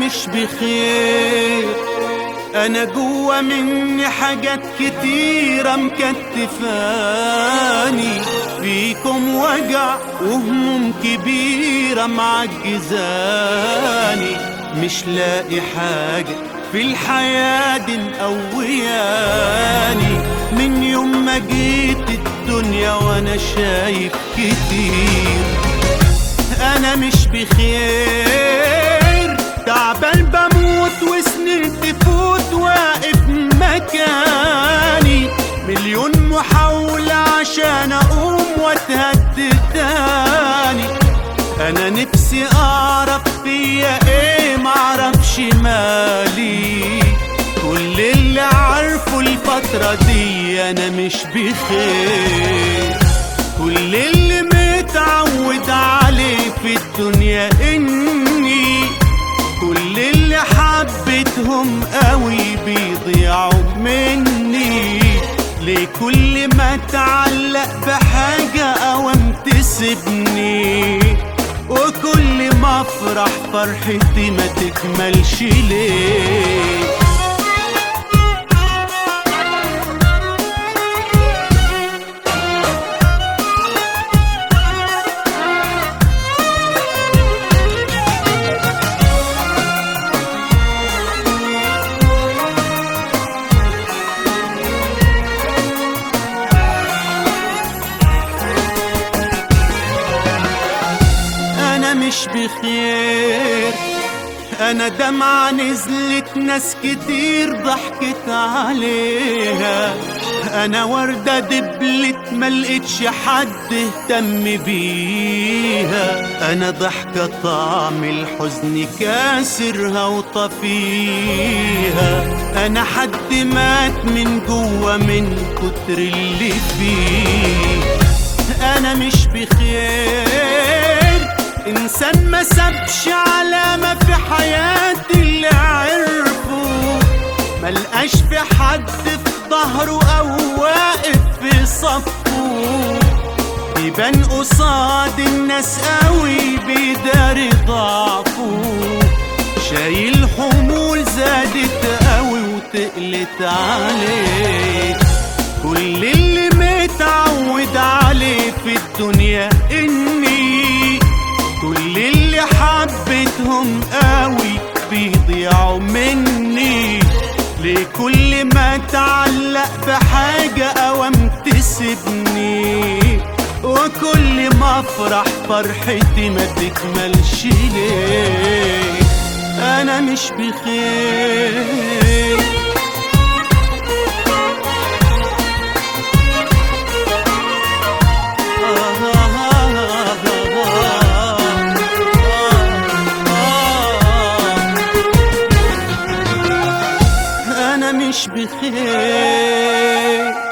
مش بخير انا جوا مني حاجات كتيرة مكتفاني فيكم وجع وهموم كبيرة معجزاني مش لاقي حاجة في الحياة دي مقوياني من يوم ما جيت الدنيا وانا شايف كتير انا مش بخير تعبان بموت وسنين تفوت واقف مكاني مليون محاولة عشان اقوم واتهد تاني انا نفسي اعرف فيا ايه معرفش مالي كل اللي عارفه الفترة دي انا مش بخير كل اللي متعود عليه في الدنيا اني كل اللي حبيتهم قوي بيضيعوا مني ليه كل ما اتعلق بحاجة اوام تسيبني وكل ما افرح فرحتي ما تكملش ليه انا مش بخير انا دمعة نزلت ناس كتير ضحكت عليها انا وردة دبلت ملقتش حد اهتم بيها انا ضحكة طعم الحزن كاسرها وطفيها انا حد مات من جوا من كتر اللي فيه انا مش بخير انسان ما سابش علامة في حياتي اللي عرفه ملقاش في حد في ظهره او واقف في صفه بيبان قصاد الناس قوي بيداري ضعفه شايل حمول زادت قوي وتقلت عليه كل اللي متعود عليه في الدنيا اني كل اللي حبيتهم قوي بيضيعوا مني ليه كل ما اتعلق بحاجة اوام تسيبني وكل ما افرح فرحتي ما تكملش ليه انا مش بخير انا مش بخير